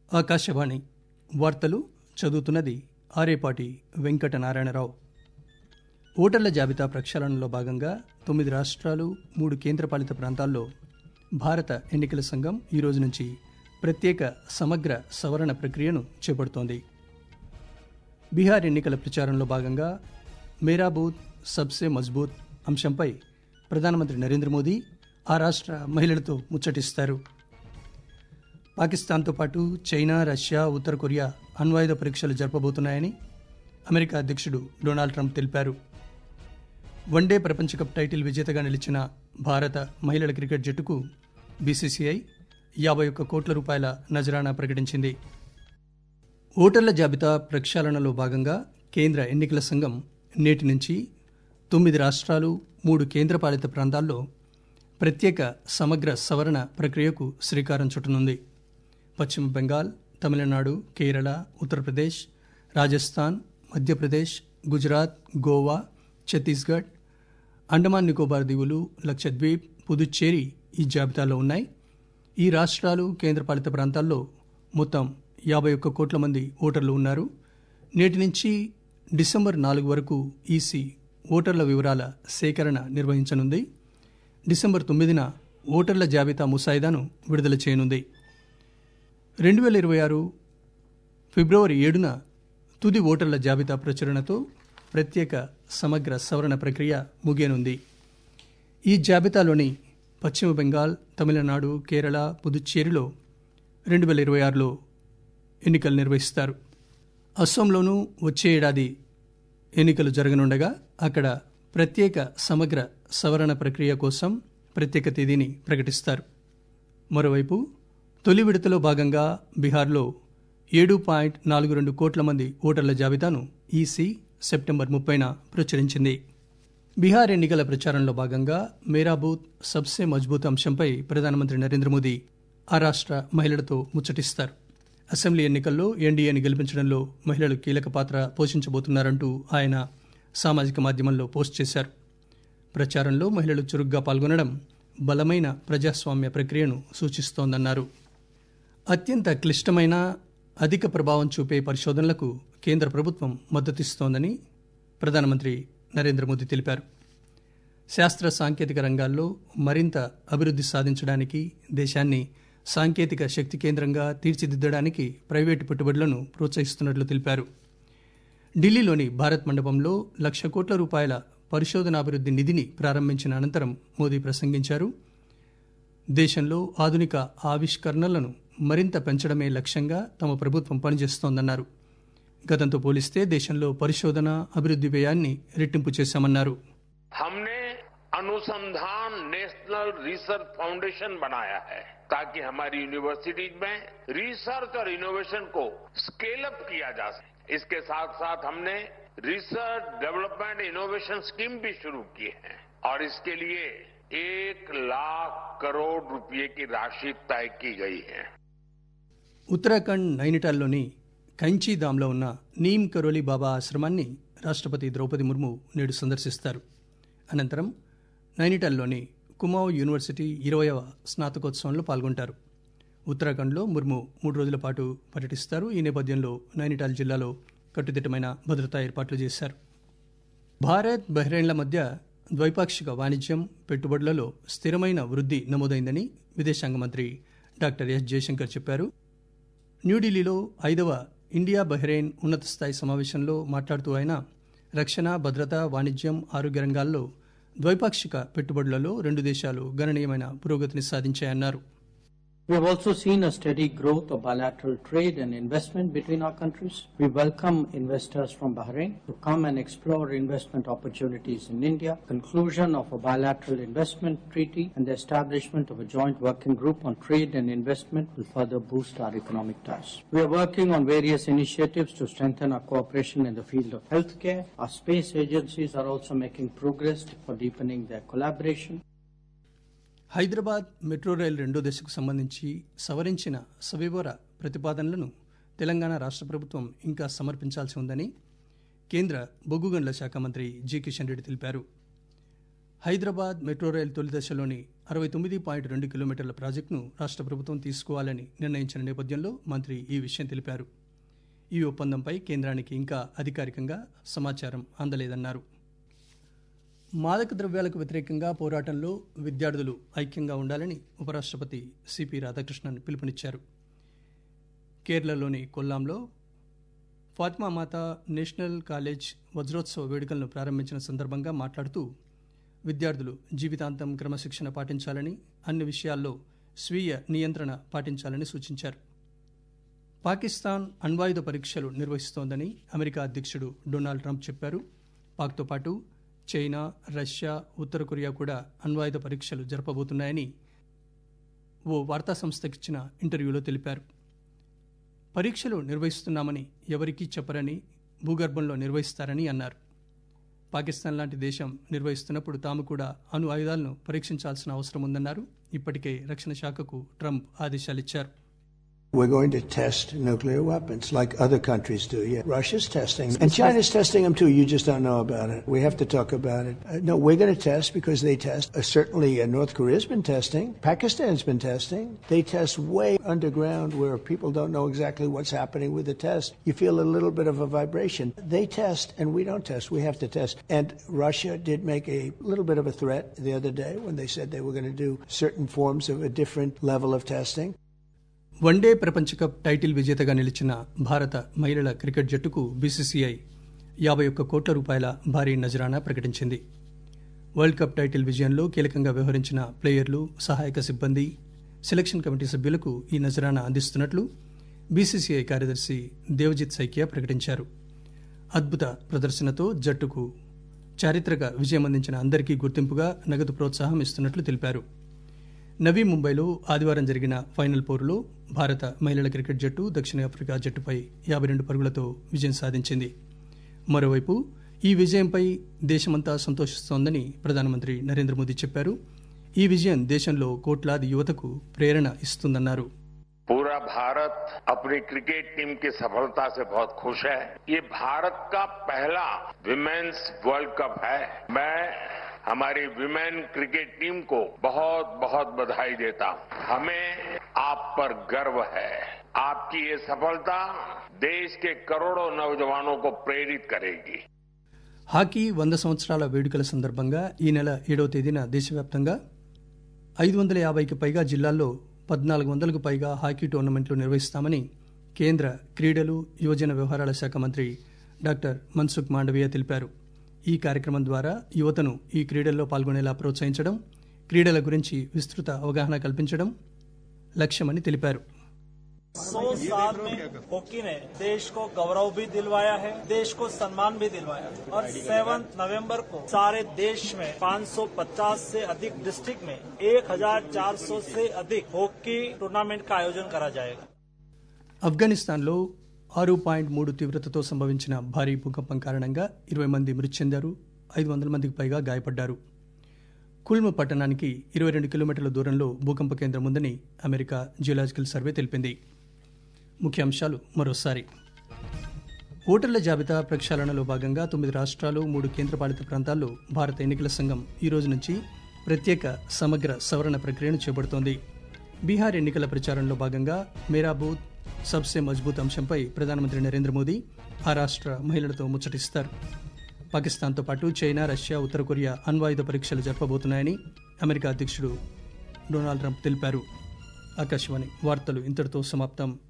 ఆకాశవాణి వార్తలు చదువుతున్నది ఆరేపాటి వెంకట నారాయణరావు ఓటర్ల జాబితా ప్రక్షాళనలో భాగంగా తొమ్మిది రాష్ట్రాలు మూడు కేంద్రపాలిత ప్రాంతాల్లో భారత ఎన్నికల సంఘం ఈ రోజు నుంచి ప్రత్యేక సమగ్ర సవరణ ప్రక్రియను చేపడుతోంది బీహార్ ఎన్నికల ప్రచారంలో భాగంగా మేరా బూత్ సబ్సే మజ్బూత్ అంశంపై ప్రధానమంత్రి నరేంద్ర మోదీ ఆ రాష్ట్ర మహిళలతో ముచ్చటిస్తారు పాకిస్తాన్తో పాటు చైనా రష్యా ఉత్తర కొరియా అణ్వాయుధ పరీక్షలు జరపబోతున్నాయని అమెరికా అధ్యక్షుడు డొనాల్డ్ ట్రంప్ తెలిపారు వన్డే ప్రపంచ కప్ టైటిల్ విజేతగా నిలిచిన భారత మహిళల క్రికెట్ జట్టుకు బీసీసీఐ యాభై ఒక్క కోట్ల రూపాయల నజరానా ప్రకటించింది ఓటర్ల జాబితా ప్రక్షాళనలో భాగంగా కేంద్ర ఎన్నికల సంఘం నేటి నుంచి తొమ్మిది రాష్ట్రాలు మూడు కేంద్రపాలిత ప్రాంతాల్లో ప్రత్యేక సమగ్ర సవరణ ప్రక్రియకు శ్రీకారం చుట్టనుంది పశ్చిమ బెంగాల్ తమిళనాడు కేరళ ఉత్తరప్రదేశ్ రాజస్థాన్ మధ్యప్రదేశ్ గుజరాత్ గోవా ఛత్తీస్గఢ్ అండమాన్ నికోబార్ దీవులు లక్షద్వీప్ పుదుచ్చేరి ఈ జాబితాలో ఉన్నాయి ఈ రాష్ట్రాలు కేంద్రపాలిత ప్రాంతాల్లో మొత్తం యాభై ఒక్క కోట్ల మంది ఓటర్లు ఉన్నారు నేటి నుంచి డిసెంబర్ నాలుగు వరకు ఈసీ ఓటర్ల వివరాల సేకరణ నిర్వహించనుంది డిసెంబర్ తొమ్మిదిన ఓటర్ల జాబితా ముసాయిదాను విడుదల చేయనుంది రెండు వేల ఇరవై ఆరు ఫిబ్రవరి ఏడున తుది ఓటర్ల జాబితా ప్రచురణతో ప్రత్యేక సమగ్ర సవరణ ప్రక్రియ ముగియనుంది ఈ జాబితాలోని పశ్చిమ బెంగాల్ తమిళనాడు కేరళ పుదుచ్చేరిలో రెండు వేల ఇరవై ఆరులో ఎన్నికలు నిర్వహిస్తారు అస్సోంలోనూ వచ్చే ఏడాది ఎన్నికలు జరగనుండగా అక్కడ ప్రత్యేక సమగ్ర సవరణ ప్రక్రియ కోసం ప్రత్యేక తేదీని ప్రకటిస్తారు మరోవైపు తొలి విడతలో భాగంగా బీహార్లో ఏడు పాయింట్ నాలుగు రెండు కోట్ల మంది ఓటర్ల జాబితాను ఈసీ సెప్టెంబర్ ముప్పైన ప్రచురించింది బీహార్ ఎన్నికల ప్రచారంలో భాగంగా మేరా బూత్ సబ్సే మజ్బూత్ అంశంపై ప్రధానమంత్రి నరేంద్ర మోదీ ఆ రాష్ట్ర మహిళలతో ముచ్చటిస్తారు అసెంబ్లీ ఎన్నికల్లో ఎన్డీఏని గెలిపించడంలో మహిళలు కీలక పాత్ర పోషించబోతున్నారంటూ ఆయన సామాజిక మాధ్యమంలో పోస్ట్ చేశారు ప్రచారంలో మహిళలు చురుగ్గా పాల్గొనడం బలమైన ప్రజాస్వామ్య ప్రక్రియను సూచిస్తోందన్నారు అత్యంత క్లిష్టమైన అధిక ప్రభావం చూపే పరిశోధనలకు కేంద్ర ప్రభుత్వం మద్దతిస్తోందని ప్రధానమంత్రి నరేంద్ర మోదీ తెలిపారు శాస్త్ర సాంకేతిక రంగాల్లో మరింత అభివృద్ధి సాధించడానికి దేశాన్ని సాంకేతిక శక్తి కేంద్రంగా తీర్చిదిద్దడానికి ప్రైవేటు పెట్టుబడులను ప్రోత్సహిస్తున్నట్లు తెలిపారు ఢిల్లీలోని భారత్ మండపంలో లక్ష కోట్ల రూపాయల పరిశోధనాభివృద్ధి నిధిని ప్రారంభించిన అనంతరం మోదీ ప్రసంగించారు దేశంలో ఆధునిక ఆవిష్కరణలను మరింత పెంచడమే లక్ష్యంగా తమ ప్రభుత్వం పనిచేస్తోందన్నారు గతంతో పోలిస్తే దేశంలో పరిశోధన అభివృద్ధి వ్యయాన్ని రెట్టింపు చేశామన్నారు हमने अनुसंधान नेशनल रिसर्च फाउंडेशन बनाया है ताकि हमारी यूनिवर्सिटीज में रिसर्च और इनोवेशन को स्केल अप किया जा सके इसके साथ साथ हमने रिसर्च डेवलपमेंट इनोवेशन स्कीम भी शुरू की है और इसके लिए एक लाख करोड़ रुपए की राशि तय की गई है ఉత్తరాఖండ్ నైనిటాల్లోని కంచీధామ్లో ఉన్న నీమ్ కరోలి బాబా ఆశ్రమాన్ని రాష్ట్రపతి ద్రౌపది ముర్ము నేడు సందర్శిస్తారు అనంతరం నైనిటాల్లోని కుమావ్ యూనివర్సిటీ ఇరవయవ స్నాతకోత్సవంలో పాల్గొంటారు ఉత్తరాఖండ్లో ముర్ము మూడు రోజుల పాటు పర్యటిస్తారు ఈ నేపథ్యంలో నైనిటాల్ జిల్లాలో కట్టుదిట్టమైన భద్రతా ఏర్పాట్లు చేశారు భారత్ బహ్రెయిన్ల మధ్య ద్వైపాక్షిక వాణిజ్యం పెట్టుబడులలో స్థిరమైన వృద్ధి నమోదైందని విదేశాంగ మంత్రి డాక్టర్ ఎస్ జయశంకర్ చెప్పారు న్యూఢిల్లీలో ఐదవ ఇండియా బహ్రెయిన్ ఉన్నత స్థాయి సమావేశంలో మాట్లాడుతూ ఆయన రక్షణ భద్రత వాణిజ్యం ఆరోగ్య రంగాల్లో ద్వైపాక్షిక పెట్టుబడులలో రెండు దేశాలు గణనీయమైన పురోగతిని సాధించాయన్నారు We have also seen a steady growth of bilateral trade and investment between our countries. We welcome investors from Bahrain to come and explore investment opportunities in India, conclusion of a bilateral investment treaty, and the establishment of a joint working group on trade and investment will further boost our economic ties. We are working on various initiatives to strengthen our cooperation in the field of healthcare. Our space agencies are also making progress for deepening their collaboration. Hyderabad metro rail రెండో దశకు సంబంధించి సవరించిన సవివర ప్రతిపాదనలను తెలంగాణ రాష్ట్ర ప్రభుత్వం ఇంకా సమర్పించాల్సి ఉందని కేంద్ర బొగ్గు గనుల శాఖ మంత్రి జి కిషన్ రెడ్డి తెలిపారు హైదరాబాద్ మెట్రో రైల్ తొలి దశలోని అరవై తొమ్మిది పాయింట్ రెండు కిలోమీటర్ల ప్రాజెక్టును రాష్ట్ర ప్రభుత్వం తీసుకోవాలని నిర్ణయించిన నేపథ్యంలో మంత్రి ఈ విషయం తెలిపారు ఈ ఒప్పందంపై కేంద్రానికి ఇంకా అధికారికంగా సమాచారం అందలేదన్నారు మాదక ద్రవ్యాలకు వ్యతిరేకంగా పోరాటంలో విద్యార్థులు ఐక్యంగా ఉండాలని ఉపరాష్ట్రపతి సిపి రాధాకృష్ణన్ పిలుపునిచ్చారు కేరళలోని కొల్లాంలో ఫాతిమా మాత నేషనల్ కాలేజ్ వజ్రోత్సవ వేడుకలను ప్రారంభించిన సందర్భంగా మాట్లాడుతూ విద్యార్థులు జీవితాంతం క్రమశిక్షణ పాటించాలని అన్ని విషయాల్లో స్వీయ నియంత్రణ పాటించాలని సూచించారు పాకిస్తాన్ అణ్వాయుధ పరీక్షలు నిర్వహిస్తోందని అమెరికా అధ్యక్షుడు డొనాల్డ్ ట్రంప్ చెప్పారు పాక్తో పాటు చైనా రష్యా ఉత్తర కొరియా కూడా అణ్వాయుధ పరీక్షలు జరపబోతున్నాయని ఓ వార్తా సంస్థకిచ్చిన ఇంటర్వ్యూలో తెలిపారు పరీక్షలు నిర్వహిస్తున్నామని ఎవరికీ చెప్పరని భూగర్భంలో నిర్వహిస్తారని అన్నారు పాకిస్తాన్ లాంటి దేశం నిర్వహిస్తున్నప్పుడు తాము కూడా అణు ఆయుధాలను పరీక్షించాల్సిన అవసరం ఉందన్నారు ఇప్పటికే రక్షణ శాఖకు ట్రంప్ ఆదేశాలిచ్చారు We're going to test nuclear weapons like other countries do. Yeah. Russia's testing them. And China's testing them too. You just don't know about it. We have to talk about it. Uh, no, we're going to test because they test. Uh, certainly, uh, North Korea's been testing. Pakistan's been testing. They test way underground where people don't know exactly what's happening with the test. You feel a little bit of a vibration. They test and we don't test. We have to test. And Russia did make a little bit of a threat the other day when they said they were going to do certain forms of a different level of testing. One day ప్రపంచ cup title విజేతగా నిలిచిన భారత మహిళల cricket జట్టుకు BCCI యాభై ఒక్క కోట్ల రూపాయల భారీ నజరానా ప్రకటించింది వరల్డ్ కప్ టైటిల్ విజయంలో కీలకంగా వ్యవహరించిన ప్లేయర్లు సహాయక సిబ్బంది సెలక్షన్ కమిటీ సభ్యులకు ఈ నజరానా అందిస్తున్నట్లు బీసీసీఐ కార్యదర్శి దేవజిత్ సైకియా ప్రకటించారు అద్భుత ప్రదర్శనతో జట్టుకు చారిత్రక విజయం అందించిన అందరికీ గుర్తింపుగా నగదు ప్రోత్సాహం ఇస్తున్నట్లు తెలిపారు నవీ ముంబైలో ఆదివారం జరిగిన ఫైనల్ పోరులో భారత మహిళల క్రికెట్ జట్టు దక్షిణాఫ్రికా జట్టుపై యాభై రెండు పరుగులతో విజయం సాధించింది మరోవైపు ఈ విజయంపై దేశమంతా సంతోషిస్తోందని ప్రధానమంత్రి నరేంద్ర మోదీ చెప్పారు ఈ విజయం దేశంలో కోట్లాది యువతకు ప్రేరణ ఇస్తుందన్నారు पूरा भारत अपनी क्रिकेट टीम की सफलता से बहुत खुश है ये भारत का पहला विमेन्स वर्ल्ड कप है मैं हमारी विमेन क्रिकेट टीम को बहुत बहुत बधाई देता हूं हमें आप पर गर्व है आपकी ये सफलता देश के करोड़ों नौजवानों को प्रेरित करेगी హాకీ వంద సంవత్సరాల వేడుకల సందర్భంగా ఈ నెల ఏడవ తేదీన దేశవ్యాప్తంగా ఐదు వందల యాభైకి పైగా జిల్లాల్లో పద్నాలుగు వందలకు పైగా హాకీ టోర్నమెంట్లు నిర్వహిస్తామని కేంద్ర క్రీడలు యువజన వ్యవహారాల శాఖ మంత్రి డాక్టర్ మన్సుఖ్ మాండవీయ తెలిపారు ఈ కార్యక్రమం ద్వారా యువతను ఈ క్రీడల్లో పాల్గొనేలా ప్రోత్సహించడం క్రీడల గురించి విస్తృత అవగాహన కల్పించడం లక్ష్యమని తెలిపారు सौ साल में हॉकी ने देश को गौरव भी दिलवाया है देश को सम्मान भी दिलवाया है और सेवंथ नवंबर को सारे देश में 550 से अधिक डिस्ट्रिक्ट में 1400 से अधिक हॉकी टूर्नामेंट का आयोजन करा जाएगा ఆఫ్ఘనిస్తాన్లో ఆరు పాయింట్ మూడు తీవ్రతతో సంభవించిన భారీ భూకంపం కారణంగా ఇరవై మంది మృతి చెందారు ఐదు వందల మందికి పైగా గాయపడ్డారు కుల్మ్ పట్టణానికి ఇరవై రెండు కిలోమీటర్ల దూరంలో భూకంప కేంద్రం ఉందని అమెరికా జియోలాజికల్ సర్వే తెలిపింది ముఖ్యాంశాలు మరోసారి ఓటర్ల జాబితా ప్రక్షాళనలో భాగంగా తొమ్మిది రాష్ట్రాలు మూడు కేంద్రపాలిత ప్రాంతాల్లో భారత ఎన్నికల సంఘం ఈ రోజు నుంచి ప్రత్యేక సమగ్ర సవరణ ప్రక్రియను చేపడుతోంది బీహార్ ఎన్నికల ప్రచారంలో భాగంగా మేరా బూత్ సబ్సే మజ్బూత్ అంశంపై ప్రధానమంత్రి నరేంద్ర మోదీ ఆ రాష్ట్ర మహిళలతో ముచ్చటిస్తారు పాకిస్తాన్తో పాటు చైనా రష్యా ఉత్తర కొరియా అణ్వాయుధ పరీక్షలు జరపబోతున్నాయని అమెరికా అధ్యక్షుడు డొనాల్డ్ ట్రంప్ తెలిపారు ఆకాశవాణి వార్తలు ఇంతటితో సమాప్తం